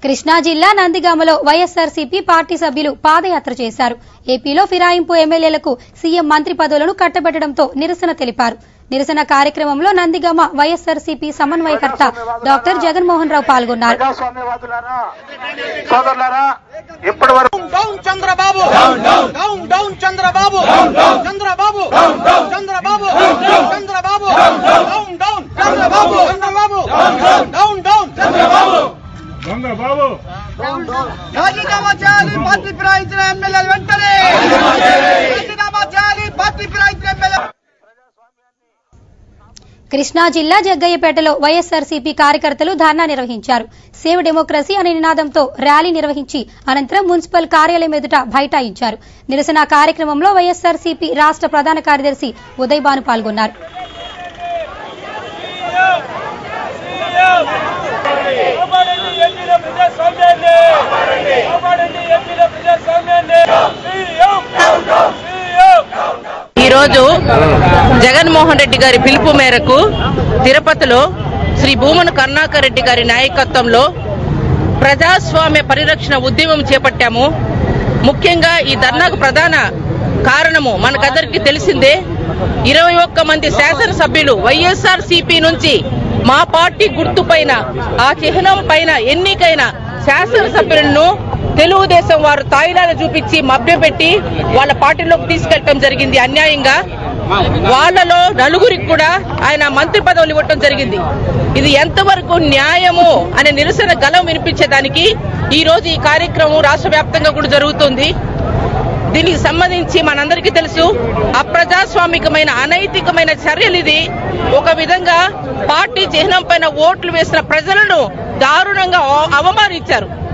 కృష్ణా జిల్లా నందిగామలో వైఎస్ఆర్సీపీ పార్టీ సభ్యులు పాదయాత్ర చేశారు ఏపీలో ఫిరాయింపు ఎమ్మెల్యేలకు సీఎం మంత్రి పదవులను కట్టబెట్టడంతో నిరసన తెలిపారు నిరసన కార్యక్రమంలో నందిగామ వైఎస్ఆర్సీపీ సమన్వయకర్త డాక్టర్ జగన్మోహన్ రావు పాల్గొన్నారు ప్రజాస్వామ్యవాదులారా సోదరులారా ఇప్పటి వరకు down Chandrababu down down Chandrababu Chandrababu Chandrababu Chandrababu down down Chandrababu Chandrababu down down Chandrababu దొంగ బాబు రాజీనామా చేయాలి పార్టీ ఫిరాయించిన ఎమ్మెల్యేలు వెంటనే రాజీనామా చేయాలి పార్టీ ఫిరాయించిన ఎమ్మెల్యే కృష్ణా జిల్లా జగ్గయ్యపేటలో వైఎస్ఆర్సీపీ కార్యకర్తలు ధర్నా నిర్వహించారు సేవ్ డెమోక్రసీ అనే నినాదంతో ర్యాలీ నిర్వహించి అనంతరం మున్సిపల్ కార్యాలయం ఎదుట బైఠాయించారు నిరసన కార్యక్రమంలో వైఎస్ఆర్సీపీ రాష్ట్ర ప్రధాన కార్యదర్శి ఉదయ్ భాను పాల్గొన్నారు కాపాడండి ఎంపీల ప్రజాస్వామ్యాన్ని కాపాడండి ఎంపీల ప్రజాస్వామ్యాన్ని సీఎం సీఎం ఈరోజు జగన్మోహన్ రెడ్డి గారి పిలుపు మేరకు తిరుపతిలో శ్రీ భూమన కరుణాకర్ రెడ్డి గారి నాయకత్వంలో ప్రజాస్వామ్య పరిరక్షణ ఉద్యమం చేపట్టాము ముఖ్యంగా ఈ ధర్నాకు ప్రధాన కారణము మనకందరికీ తెలిసిందే ఇరవై ఒక్క మంది శాసనసభ్యులు వైఎస్ఆర్ సిపి నుంచి మా పార్టీ గుర్తు పైన ఆ చిహ్నం పైన ఎన్నికైన శాసనసభ్యులను తెలుగుదేశం వారు తాయిలాలు చూపించి మభ్యపెట్టి వాళ్ళ పార్టీలోకి తీసుకెళ్ళటం జరిగింది అన్యాయంగా వాళ్ళలో నలుగురికి కూడా ఆయన మంత్రి పదవులు ఇవ్వటం జరిగింది ఇది ఎంతవరకు న్యాయము అనే నిరసన గలం వినిపించేదానికి ఈ రోజు ఈ కార్యక్రమం రాష్ట్ర వ్యాప్తంగా కూడా జరుగుతుంది దీనికి సంబంధించి మనందరికీ తెలుసు అప్రజాస్వామికమైన అనైతికమైన చర్యలు ఇది ఒక విధంగా పార్టీ చిహ్నం పైన ఓట్లు వేసిన ప్రజలను దారుణంగా అవ- అవమానించారు